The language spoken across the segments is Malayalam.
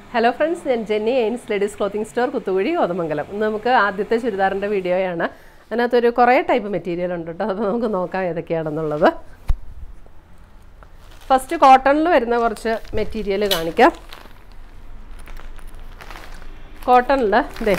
ഹലോ ഫ്രണ്ട്സ് ഞാൻ ജെന്നി എയിൻസ് ladies clothing store Kuthukuzhi Kothamangalam ഇന്ന് നമുക്ക് ആദ്യത്തെ ചുരിദാറിൻ്റെ വീഡിയോയാണ് അതിനകത്തൊരു കുറേ ടൈപ്പ് മെറ്റീരിയൽ ഉണ്ട് കേട്ടോ അത് നമുക്ക് നോക്കാം ഏതൊക്കെയാണെന്നുള്ളത് ഫസ്റ്റ് കോട്ടണിൽ വരുന്ന കുറച്ച് മെറ്റീരിയൽ കാണിക്കാം കോട്ടണിൽ ഇതേ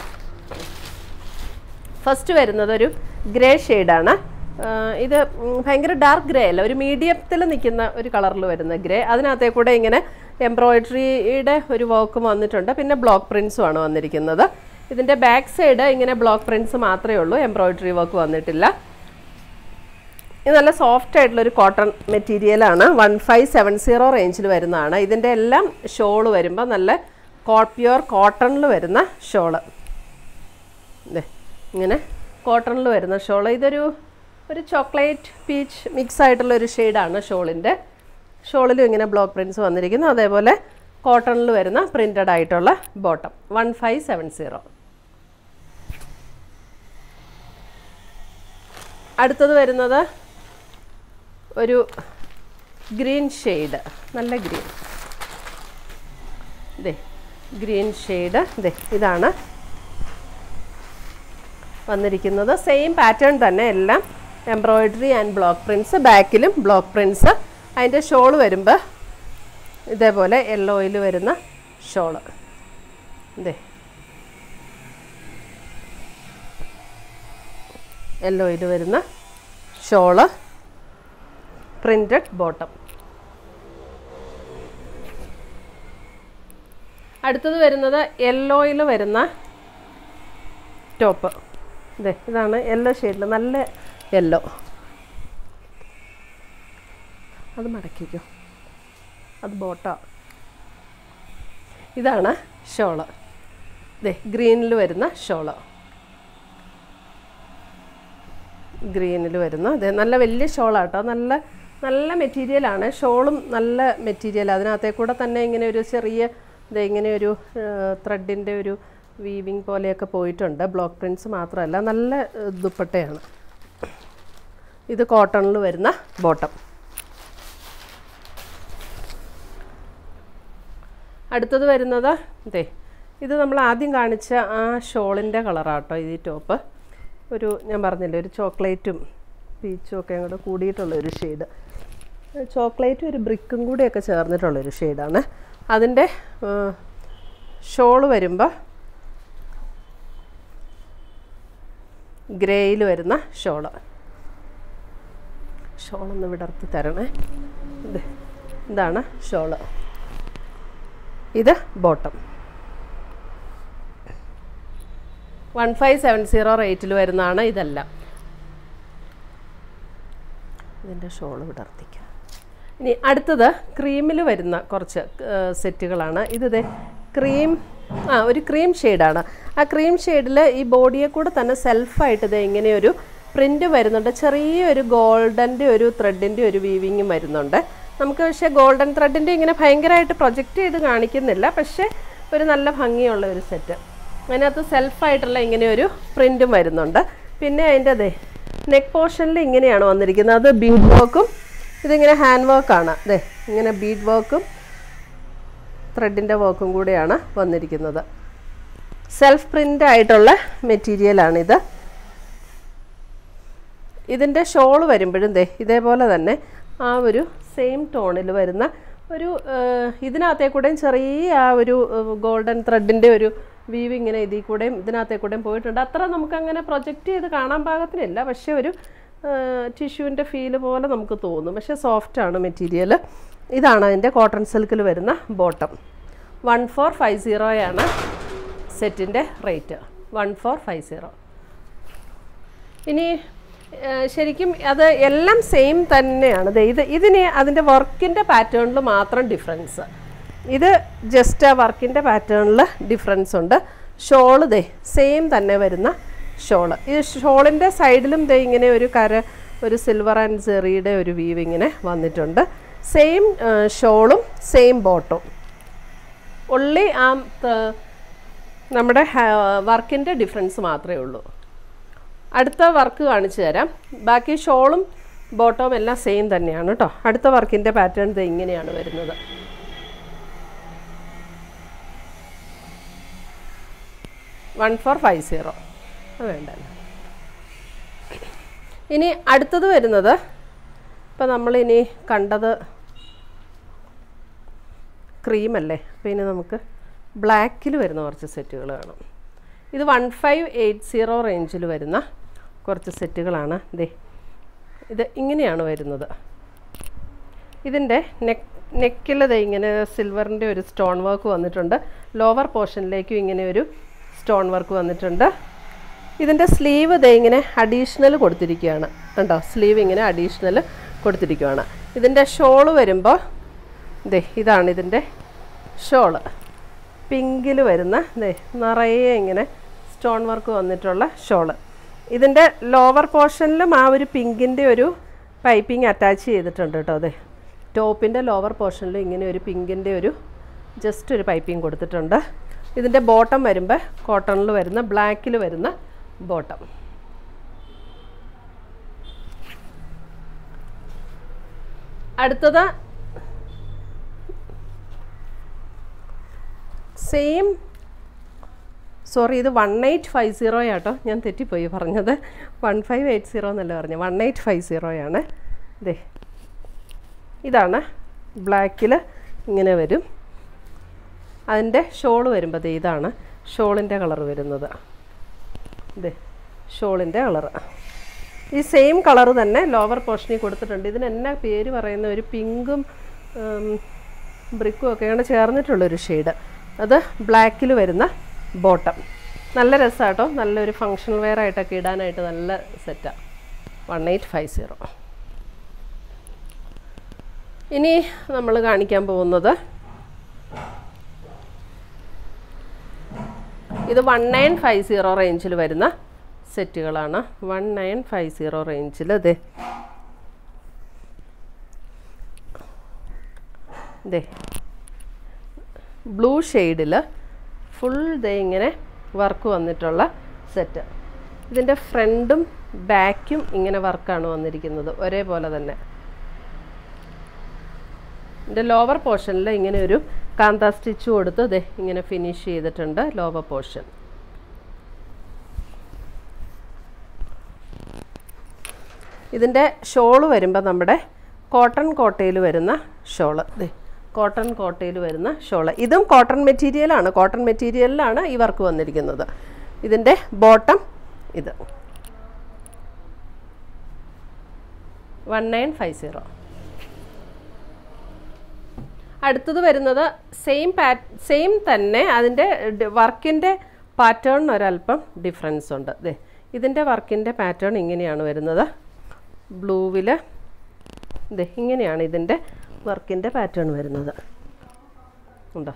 ഫസ്റ്റ് വരുന്നത് ഒരു ഗ്രേ ഷെയ്ഡാണ് ഇത് ഉം, ഭയങ്കര ഡാർക്ക് ഗ്രേ അല്ല ഒരു മീഡിയത്തിൽ നിൽക്കുന്ന ഒരു കളറിൽ വരുന്ന ഗ്രേ അതിനകത്തേ കൂടെ ഇങ്ങനെ എംബ്രോയിഡറിയുടെ ഒരു വർക്കും വന്നിട്ടുണ്ട് പിന്നെ ബ്ലോക്ക് പ്രിൻസും ആണ് വന്നിരിക്കുന്നത് ഇതിൻ്റെ ബാക്ക് സൈഡ് ഇങ്ങനെ ബ്ലോക്ക് പ്രിൻസ് മാത്രമേ ഉള്ളൂ എംബ്രോയിഡറി വർക്ക് വന്നിട്ടില്ല ഇത് നല്ല സോഫ്റ്റ് ആയിട്ടുള്ള ഒരു കോട്ടൺ മെറ്റീരിയലാണ് വൺ ഫൈവ് സെവൻ സീറോ റേഞ്ചിൽ വരുന്നതാണ് ഇതിൻ്റെ എല്ലാം ഷോള് വരുമ്പോൾ നല്ല കോ പ്യുവർ കോട്ടണിൽ വരുന്ന ഷോള് ദേ ഇങ്ങനെ കോട്ടണിൽ വരുന്ന ഷോള് ഇതൊരു ഒരു ചോക്ലേറ്റ് പീച്ച് മിക്സ് ആയിട്ടുള്ള ഒരു ഷെയ്ഡാണ് ഷോളിൻ്റെ ഷോളിലും ഇങ്ങനെ ബ്ലോക്ക് പ്രിൻസ് വന്നിരിക്കുന്നു അതേപോലെ കോട്ടണിൽ വരുന്ന പ്രിൻറ്റഡ് ആയിട്ടുള്ള bottom one five seven zero അടുത്തത് വരുന്നത് ഒരു ഗ്രീൻ ഷെയ്ഡ് നല്ല ഗ്രീൻ ഇതേ ഗ്രീൻ ഷെയ്ഡ് ഇതേ ഇതാണ് വന്നിരിക്കുന്നത് സെയിം പാറ്റേൺ തന്നെ എല്ലാം എംബ്രോയിഡറി ആൻഡ് ബ്ലോക്ക് പ്രിൻസ് ബാക്കിലും ബ്ലോക്ക് പ്രിൻസ് അതിൻ്റെ ഷോൾ വരുമ്പോൾ ഇതേപോലെ യെല്ലോയിൽ വരുന്ന ഷോള് ഇതേ യെല്ലോയിൽ വരുന്ന ഷോള് പ്രിൻറ്റഡ് ബോട്ടം അടുത്തത് വരുന്നത് യെല്ലോയിൽ വരുന്ന ടോപ്പ് ഇതേ ഇതാണ് യെല്ലോ ഷെയ്ഡിൽ നല്ല യെല്ലോ അത് മടക്കിക്കോ അത് ബോട്ടാ ഇതാണ് ഷോള് ഇതേ ഗ്രീനിൽ വരുന്ന ഷോള് ഗ്രീനിൽ വരുന്ന അതെ നല്ല വലിയ ഷോളാട്ടോ നല്ല നല്ല മെറ്റീരിയലാണ് ഷോളും നല്ല മെറ്റീരിയൽ അതിനകത്തെ കൂടെ തന്നെ ഇങ്ങനെ ഒരു ചെറിയ ഇത് ഇങ്ങനെ ഒരു ത്രെഡിൻ്റെ ഒരു വീവിങ് പോലെയൊക്കെ പോയിട്ടുണ്ട് ബ്ലോക്ക് പ്രിൻസ് മാത്രമല്ല നല്ല ഏഹ്, ദുപ്പട്ടയാണ് ഇത് കോട്ടണിൽ വരുന്ന ബോട്ടം അടുത്തത് വരുന്നത് ഇതേ ഇത് നമ്മൾ ആദ്യം കാണിച്ച ആ ഷോളിൻ്റെ കളറാട്ടോ ഈ ടോപ്പ് ഒരു ഞാൻ പറഞ്ഞില്ലേ ഒരു ചോക്ലേറ്റും പീച്ചും ഒക്കെ അങ്ങോട്ട് കൂടിയിട്ടുള്ള ഒരു ഷെയ്ഡ് ചോക്ലേറ്റും ഒരു ബ്രിക്കും കൂടിയൊക്കെ ചേർന്നിട്ടുള്ളൊരു ഷെയ്ഡാണ് അതിൻ്റെ ഷോള് വരുമ്പോൾ ഗ്രേയിൽ വരുന്ന ഷോള് ഷോളൊന്ന് വിടർത്തി തരണേ ഇത് ഇതാണ് ഷോള് ഇത് bottom one five seven zero റേറ്റിൽ വരുന്നതാണ് ഇതെല്ലാം ഇതിൻ്റെ ഷോള് വിടർത്തിക്കാം ഇനി അടുത്തത് ക്രീമിൽ വരുന്ന കുറച്ച് സെറ്റുകളാണ് ഇത് ദേ ക്രീം ആ ഒരു ക്രീം ഷെയ്ഡാണ് ആ ക്രീം ഷെയ്ഡിൽ ഈ ബോഡിയെ കൂടെ തന്നെ സെൽഫായിട്ട് ഇത് ഇങ്ങനെ ഒരു പ്രിൻ്റ് വരുന്നുണ്ട് ചെറിയൊരു ഗോൾഡൻ്റെ ഒരു ത്രെഡിൻ്റെ ഒരു വീവിങ്ങും വരുന്നുണ്ട് നമുക്ക് പക്ഷേ ഗോൾഡൻ ത്രെഡിൻ്റെ ഇങ്ങനെ ഭയങ്കരമായിട്ട് പ്രൊജക്റ്റ് ചെയ്ത് കാണിക്കുന്നില്ല പക്ഷേ ഒരു നല്ല ഭംഗിയുള്ള ഒരു സെറ്റ് അതിനകത്ത് സെൽഫായിട്ടുള്ള ഇങ്ങനെ ഒരു പ്രിൻറ്റും വരുന്നുണ്ട് പിന്നെ അതിൻ്റെ അതെ നെക്ക് പോർഷനിൽ ഇങ്ങനെയാണ് വന്നിരിക്കുന്നത് അത് ബീഡ് വർക്കും ഇതിങ്ങനെ ഹാൻഡ് വർക്കാണ് അതെ ഇങ്ങനെ ബീഡ് വർക്കും ത്രെഡിൻ്റെ വർക്കും കൂടെയാണ് വന്നിരിക്കുന്നത് സെൽഫ് പ്രിൻ്റ് ആയിട്ടുള്ള മെറ്റീരിയലാണിത് ഇതിൻ്റെ ഷോള് വരുമ്പോഴും ദേ ഇതേപോലെ തന്നെ ആ ഒരു സെയിം ടോണിൽ വരുന്ന ഒരു ഏഹ്, ഇതിനകത്തേ കൂടെയും ചെറിയ ആ ഒരു ഗോൾഡൻ ത്രെഡിൻ്റെ ഒരു വീവ് ഇങ്ങനെ ഇതിൽ കൂടെയും ഇതിനകത്തേ കൂടെയും പോയിട്ടുണ്ട് അത്ര നമുക്കങ്ങനെ പ്രൊജക്റ്റ് ചെയ്ത് കാണാൻ പാകത്തിനില്ല പക്ഷേ ഒരു ടിഷ്യൂവിൻ്റെ ഫീല് പോലെ നമുക്ക് തോന്നും പക്ഷേ സോഫ്റ്റാണ് മെറ്റീരിയൽ ഇതാണ് അതിൻ്റെ കോട്ടൺ സിൽക്കിൽ വരുന്ന ബോട്ടം വൺ ഫോർ ഫൈവ് സീറോയാണ് സെറ്റിൻ്റെ rate one four five zero ഇനി ഏഹ്, ശരിക്കും അത് എല്ലാം സെയിം തന്നെയാണ് ദേ ഇത് ഇതിന് അതിൻ്റെ വർക്കിൻ്റെ പാറ്റേണിൽ മാത്രം ഡിഫറൻസ് ഇത് ജസ്റ്റ് ആ വർക്കിൻ്റെ പാറ്റേണിൽ ഡിഫറൻസ് ഉണ്ട് ഷോള് ദേ സെയിം തന്നെ വരുന്ന ഷോള് ഈ ഷോളിൻ്റെ സൈഡിലും ദേ ഇങ്ങനെ ഒരു കര ഒരു സിൽവർ ആൻഡ് സെറിയുടെ ഒരു വീവ് ഇങ്ങനെ വന്നിട്ടുണ്ട് സെയിം ഷോളും സെയിം ബോട്ടും ഉള്ളി ആ ത- നമ്മുടെ വർക്കിൻ്റെ ഡിഫറൻസ് മാത്രമേ ഉള്ളൂ അടുത്ത വർക്ക് കാണിച്ചു തരാം ബാക്കി ഷോളും ബോട്ടവും എല്ലാം സെയിം തന്നെയാണ് കേട്ടോ അടുത്ത വർക്കിൻ്റെ പാറ്റേൺ ഇത് ഇങ്ങനെയാണ് വരുന്നത് വൺ ഫോർ ഫൈവ് സീറോ വേണ്ട ഇനി അടുത്തത് വരുന്നത് ഇപ്പം നമ്മളിനി കണ്ടത് ക്രീമല്ലേ അപ്പോൾ ഇനി നമുക്ക് ബ്ലാക്കിൽ വരുന്ന കുറച്ച് സെറ്റുകൾ വേണം ഇത് വൺ ഫൈവ് എയ്റ്റ് സീറോ റേഞ്ചിൽ വരുന്ന കുറച്ച് സെറ്റുകളാണ് ദേ ഇത് ഇങ്ങനെയാണ് വരുന്നത് ഇതിൻ്റെ നെക്ക് നെക്കിൽ ദേ ഇങ്ങനെ സിൽവറിൻ്റെ ഒരു സ്റ്റോൺ വർക്ക് വന്നിട്ടുണ്ട് ലോവർ പോർഷനിലേക്കും ഇങ്ങനെ ഒരു സ്റ്റോൺ വർക്ക് വന്നിട്ടുണ്ട് ഇതിൻ്റെ സ്ലീവ് ദേ ഇങ്ങനെ അഡീഷണൽ കൊടുത്തിരിക്കുകയാണ് കണ്ടോ സ്ലീവ് ഇങ്ങനെ അഡീഷണൽ കൊടുത്തിരിക്കുകയാണ് ഇതിൻ്റെ ഷോള് വരുമ്പോൾ ദേ ഇതാണ് ഇതിൻ്റെ ഷോള് പിങ്കിൽ വരുന്ന ദേ നിറയെ ഇങ്ങനെ സ്റ്റോൺ വർക്ക് വന്നിട്ടുള്ള ഷോള് ഇതിൻ്റെ ലോവർ പോർഷനിലും ആ ഒരു പിങ്കിൻ്റെ ഒരു പൈപ്പിംഗ് അറ്റാച്ച് ചെയ്തിട്ടുണ്ട് കേട്ടോ അതെ ടോപ്പിൻ്റെ ലോവർ പോർഷനിലും ഇങ്ങനെ ഒരു പിങ്കിൻ്റെ ഒരു ജസ്റ്റ് ഒരു പൈപ്പിംഗ് കൊടുത്തിട്ടുണ്ട് ഇതിൻ്റെ ബോട്ടം വരുമ്പോൾ കോട്ടണിൽ വരുന്ന ബ്ലാക്കിൽ വരുന്ന ബോട്ടം അടുത്തത് സെയിം സോറി ഇത് വൺ എയ്റ്റ് ഫൈവ് സീറോ ആട്ടോ ഞാൻ തെറ്റിപ്പോയി പറഞ്ഞത് വൺ ഫൈവ് എയ്റ്റ് സീറോ എന്നല്ല പറഞ്ഞു വൺ എയ്റ്റ് ഫൈവ് സീറോയാണ് ഇതേ ഇതാണ് ബ്ലാക്കിൽ ഇങ്ങനെ വരും അതിൻ്റെ ഷോൾ വരുമ്പോൾ ദേ ഇതാണ് ഷോളിൻ്റെ കളർ വരുന്നത് ഇതേ ഷോളിൻ്റെ കളറ് ഈ സെയിം കളർ തന്നെ ലോവർ പോർഷനിൽ കൊടുത്തിട്ടുണ്ട് ഇതിന് എന്നാ പേര് പറയുന്ന ഒരു പിങ്കും ബ്രിക്കും ഒക്കെയാണ് ചേർന്നിട്ടുള്ളൊരു ഷെയ്ഡ് അത് ബ്ലാക്കിൽ വരുന്ന ബോട്ടം നല്ല രസമാട്ടോ നല്ലൊരു ഫങ്ഷണൽ വെയർ ആയിട്ടൊക്കെ ഇടാനായിട്ട് നല്ല സെറ്റാണ് വൺ എയ്റ്റ് ഫൈവ് സീറോ ഇനി നമ്മൾ കാണിക്കാൻ പോകുന്നത് ഇത് വൺ നയൻ ഫൈവ് സീറോ റേഞ്ചിൽ വരുന്ന സെറ്റുകളാണ് വൺ നയൻ ഫൈവ് സീറോ റേഞ്ചിൽ അതെ ദേ ബ്ലൂ ഷെയ്ഡിൽ ഫുൾ ദേ ഇങ്ങനെ വർക്ക് വന്നിട്ടുള്ള സെറ്റ് ഇതിൻ്റെ ഫ്രണ്ടും ബാക്കും ഇങ്ങനെ വർക്കാണ് വന്നിരിക്കുന്നത് ഒരേപോലെ തന്നെ ഇതിൻ്റെ ലോവർ പോർഷനിൽ ഇങ്ങനെ ഒരു കാന്ത സ്റ്റിച്ച് കൊടുത്ത് ദേ ഇങ്ങനെ ഫിനിഷ് ചെയ്തിട്ടുണ്ട് ലോവർ പോർഷൻ ഇതിൻ്റെ ഷോള് വരുമ്പോൾ നമ്മുടെ കോട്ടൺ കോട്ടയിൽ വരുന്ന ഷോള് ദേ കോട്ടൺ കോട്ടയിൽ വരുന്ന ഷോള് ഇതും കോട്ടൺ മെറ്റീരിയലാണ് കോട്ടൺ മെറ്റീരിയലിലാണ് ഈ വർക്ക് വന്നിരിക്കുന്നത് ഇതിൻ്റെ ബോട്ടം ഇത് വൺ നയൻ ഫൈവ് സീറോ അടുത്തത് വരുന്നത് സെയിം പാറ്റ് സെയിം തന്നെ അതിൻ്റെ വർക്കിൻ്റെ പാറ്റേൺ ഒരല്പം ഡിഫറൻസ് ഉണ്ട് ദേ ഇതിൻ്റെ വർക്കിൻ്റെ പാറ്റേൺ ഇങ്ങനെയാണ് വരുന്നത് ബ്ലൂവിൽ ദേ ഇങ്ങനെയാണ് ഇതിൻ്റെ വർക്കിൻ്റെ പാറ്റേൺ വരുന്നത് ഉണ്ടോ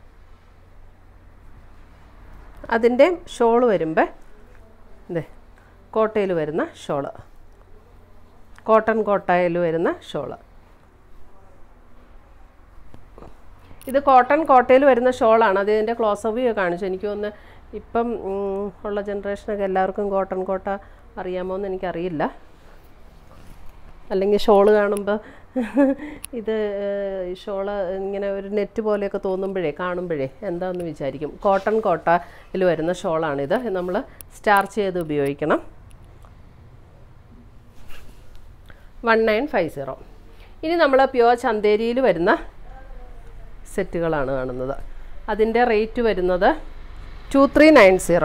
അതിൻ്റെ ഷോള് വരുമ്പോൾ ദേ കോട്ടയിൽ വരുന്ന ഷോള് കോട്ടൺ കോട്ടയിൽ വരുന്ന ഷോള് ഇത് കോട്ടൺ കോട്ടയിൽ വരുന്ന ഷോളാണ് അത് ഇതിൻ്റെ ക്ലോസ് വ്യൂ കാണിച്ചു എനിക്ക് തോന്നുന്നു ഇപ്പം ഉം, ഉള്ള ജനറേഷനൊക്കെ എല്ലാവർക്കും കോട്ടൺ കോട്ട അറിയാമോ എന്ന് എനിക്കറിയില്ല അല്ലെങ്കിൽ ഷോള് കാണുമ്പോൾ ഇത് ഏഹ്, ഈ ഷോള് ഇങ്ങനെ ഒരു നെറ്റ് പോലെയൊക്കെ തോന്നുമ്പോഴേ കാണുമ്പോഴേ എന്താണെന്ന് വിചാരിക്കും കോട്ടൺ കോട്ടയിൽ വരുന്ന ഷോളാണിത് നമ്മൾ സ്റ്റാർച്ച് ചെയ്ത് ഉപയോഗിക്കണം വൺ നയൻ ഫൈവ് സീറോ ഇനി നമ്മൾ പ്യുവർ ചന്തേരിയിൽ വരുന്ന സെറ്റുകളാണ് കാണുന്നത് അതിൻ്റെ റേറ്റ് വരുന്നത് ടു ത്രീ നയൻ സീറോ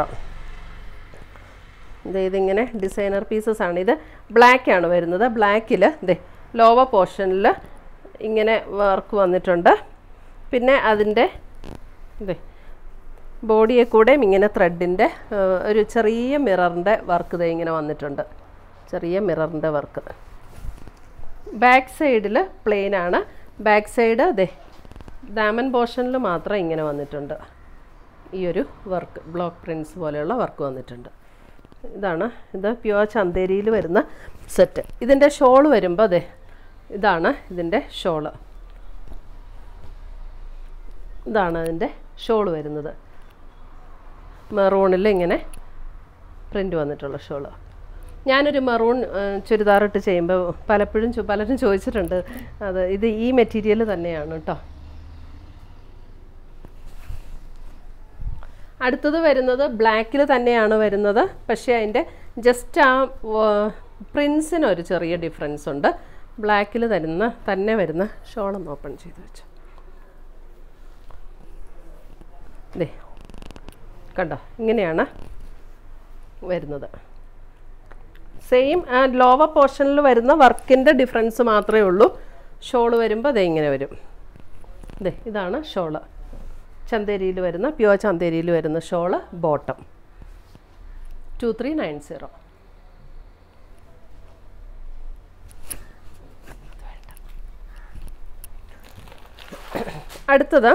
ഇത് ഇതിങ്ങനെ ഡിസൈനർ പീസസ് ആണ് ഇത് ബ്ലാക്ക് ആണ് വരുന്നത് ബ്ലാക്കിൽ ദേ ലോവർ പോർഷനിൽ ഇങ്ങനെ വർക്ക് വന്നിട്ടുണ്ട് പിന്നെ അതിൻ്റെ ഇതേ ബോഡിയെ കൂടെ ഇങ്ങനെ ത്രെഡിൻ്റെ ഒരു ചെറിയ മിററിൻ്റെ വർക്ക് ദേ ഇങ്ങനെ വന്നിട്ടുണ്ട് ചെറിയ മിററിൻ്റെ വർക്ക് ബാക്ക് സൈഡിൽ പ്ലെയിൻ ആണ് ബാക്ക് സൈഡ് അതെ ഡാമൻ പോർഷനിൽ മാത്രം ഇങ്ങനെ വന്നിട്ടുണ്ട് ഈ ഒരു വർക്ക് ബ്ലോക്ക് പ്രിൻസ് പോലെയുള്ള വർക്ക് വന്നിട്ടുണ്ട് ഇതാണ് ഇത് പ്യുവർ ചന്തേരിയിൽ വരുന്ന സെറ്റ് ഇതിൻ്റെ ഷോൾ വരുമ്പോൾ അതെ ഇതാണ് ഇതിൻ്റെ ഷോള് ഇതാണ് അതിൻ്റെ ഷോൾ വരുന്നത് മെറൂണിൽ ഇങ്ങനെ പ്രിൻ്റ് വന്നിട്ടുള്ള ഷോള് ഞാനൊരു മെറൂൺ ചുരിദാറിട്ട് ചെയ്യുമ്പോൾ പലപ്പോഴും ചോ- പലരും ചോദിച്ചിട്ടുണ്ട് അത് ഇത് ഈ മെറ്റീരിയൽ തന്നെയാണ് കേട്ടോ അടുത്തത് വരുന്നത് ബ്ലാക്കിൽ തന്നെയാണ് വരുന്നത് പക്ഷേ അതിൻ്റെ ജസ്റ്റ് ആ പ്രിൻസിന് ഒരു ചെറിയ ഡിഫറൻസ് ഉണ്ട് ബ്ലാക്കിൽ തരുന്ന തന്നെ വരുന്ന ഷോളൊന്ന് ഓപ്പൺ ചെയ്ത് വെച്ചു ദേ കണ്ടോ ഇങ്ങനെയാണ് വരുന്നത് സെയിം ആ ലോവർ പോർഷനിൽ വരുന്ന വർക്കിൻ്റെ ഡിഫറൻസ് മാത്രമേ ഉള്ളൂ ഷോള് വരുമ്പോൾ അതേ ഇങ്ങനെ വരും ദേ ഇതാണ് ഷോള് ചന്തേരിയിൽ വരുന്ന പ്യുവർ ചന്തേരിയിൽ വരുന്ന shawl bottom two three nine zero അടുത്തത്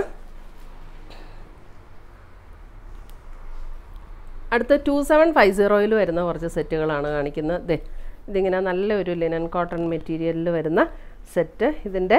അടുത്ത ടു സെവൻ ഫൈവ് സീറോയിൽ വരുന്ന കുറച്ച് സെറ്റുകളാണ് കാണിക്കുന്നത് ദേ ഇതിങ്ങനെ നല്ലൊരു ലിനൻ കോട്ടൺ മെറ്റീരിയലിൽ വരുന്ന സെറ്റ് ഇതിൻ്റെ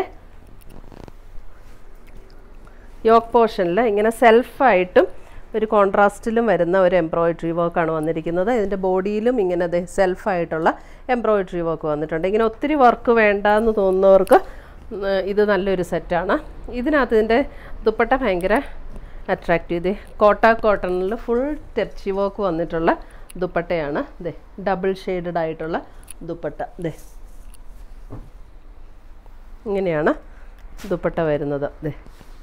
യോക്ക് പോർഷനിൽ ഇങ്ങനെ സെൽഫായിട്ടും ഒരു കോൺട്രാസ്റ്റിലും വരുന്ന ഒരു എംബ്രോയിഡറി വർക്കാണ് വന്നിരിക്കുന്നത് ഇതിൻ്റെ ബോഡിയിലും ഇങ്ങനെ ദേ സെൽഫായിട്ടുള്ള എംബ്രോയിഡറി വർക്ക് വന്നിട്ടുണ്ട് ഇങ്ങനെ ഒത്തിരി വർക്ക് വേണ്ട എന്ന് തോന്നുന്നവർക്ക് ഉം, ഇത് നല്ലൊരു സെറ്റാണ് ഇതിനകത്ത് ഇതിൻ്റെ ദുപ്പട്ട ഭയങ്കര അട്രാക്റ്റീവ് ഇത് കോട്ട കോട്ടണിൽ ഫുൾ ടെർച്ചി വർക്ക് വന്നിട്ടുള്ള ദുപ്പട്ടയാണ് ദേ ഡബിൾ ഷെയ്ഡഡ് ആയിട്ടുള്ള ദുപ്പട്ട ദേ ഇങ്ങനെയാണ് ദുപ്പട്ട വരുന്നത് ദേ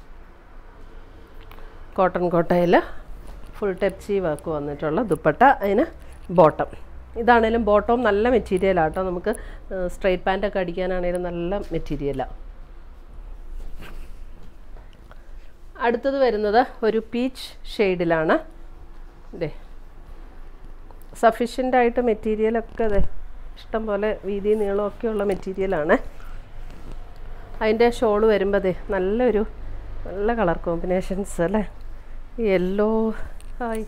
കോട്ടൺ കോട്ടയിൽ ഫുൾ ടെപ്സി വർക്ക് വന്നിട്ടുള്ള ദുപ്പട്ട അതിന് ബോട്ടം ഇതാണേലും ബോട്ടം നല്ല മെറ്റീരിയലാട്ടോ നമുക്ക് സ്ട്രെയിറ്റ് പാൻറ്റൊക്കെ അടിക്കാനാണേലും നല്ല മെറ്റീരിയലാണ് അടുത്തത് വരുന്നത് ഒരു പീച്ച് ഷെയ്ഡിലാണ് ഇതേ സഫീഷ്യൻ്റ് ആയിട്ട് മെറ്റീരിയലൊക്കെ അതെ ഇഷ്ടം പോലെ വീതി നീളമൊക്കെ ഉള്ള മെറ്റീരിയലാണ് അതിൻ്റെ ഷോള് വരുമ്പോൾ അതെ നല്ലൊരു നല്ല കളർ കോമ്പിനേഷൻസ് അല്ലേ യെല്ലോ ഹായ്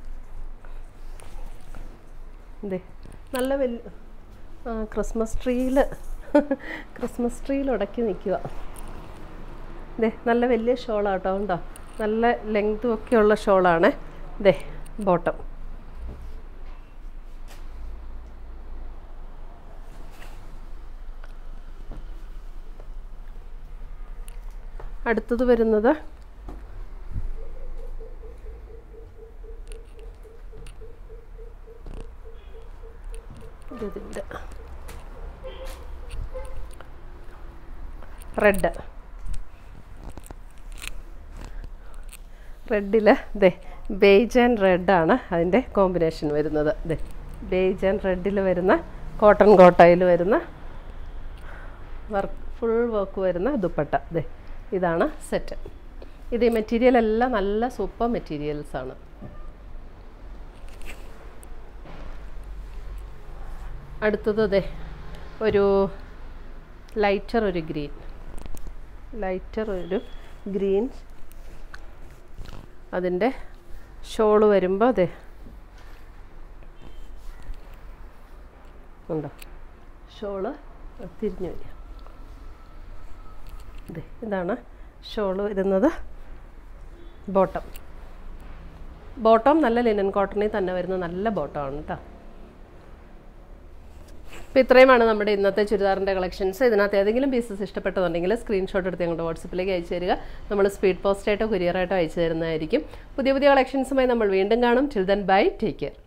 അതെ നല്ല വലിയ ആ ക്രിസ്മസ് ട്രീയിൽ ക്രിസ്മസ് ട്രീയിൽ ഉടക്കി നിൽക്കുക ദേ നല്ല വലിയ ഷോളാട്ടോ ഉണ്ടോ നല്ല ലെങ്തും ഒക്കെ ഉള്ള ഷോളാണ് ദേ ബോട്ടം അടുത്തത് വരുന്നത് ഇതിൻ്റെ റെഡ് റെഡിൽ ദേ ബേജ് ആൻഡ് റെഡാണ് അതിൻ്റെ കോമ്പിനേഷൻ വരുന്നത് ദേ ബേജ് ആൻഡ് റെഡിൽ വരുന്ന കോട്ടൺ കോട്ടയിൽ വരുന്ന വർക്ക് ഫുൾ വർക്ക് വരുന്ന ദുപ്പട്ട ദേ ഇതാണ് സെറ്റ് ഇത് ഈ മെറ്റീരിയൽ എല്ലാം നല്ല സൂപ്പർ മെറ്റീരിയൽസ് ആണ് അടുത്തത് ദേ ഒരു ലൈറ്റർ ഒരു ഗ്രീൻ ലൈറ്റർ ഒരു ഗ്രീൻ അതിൻ്റെ ഷോള് വരുമ്പോൾ അതെ ഉണ്ടോ ഷോള് തിരിഞ്ഞു വരിക അതെ ഇതാണ് ഷോള് വരുന്നത് ബോട്ടം ബോട്ടം നല്ല ലിനൻ കോട്ടണിൽ തന്നെ വരുന്ന നല്ല ബോട്ടമാണ് കേട്ടോ അപ്പോൾ ഇത്രയുമാണ് നമ്മുടെ ഇന്നത്തെ ചുരിദാറിൻ്റെ കളക്ഷൻസ് ഇതിനകത്ത് ഏതെങ്കിലും പീസസ് ഇഷ്ടപ്പെട്ടതുണ്ടെങ്കിൽ സ്ക്രീൻഷോട്ട് എടുത്ത് ഞങ്ങളുടെ വാട്സപ്പിലേക്ക് അയച്ചു തരിക നമ്മൾ സ്പീഡ് പോസ്റ്റായിട്ടോ കൊറിയറായിട്ടോ അയച്ചു തരുന്നതായിരിക്കും പുതിയ പുതിയ കളക്ഷൻസുമായി നമ്മൾ വീണ്ടും കാണും till then bye take care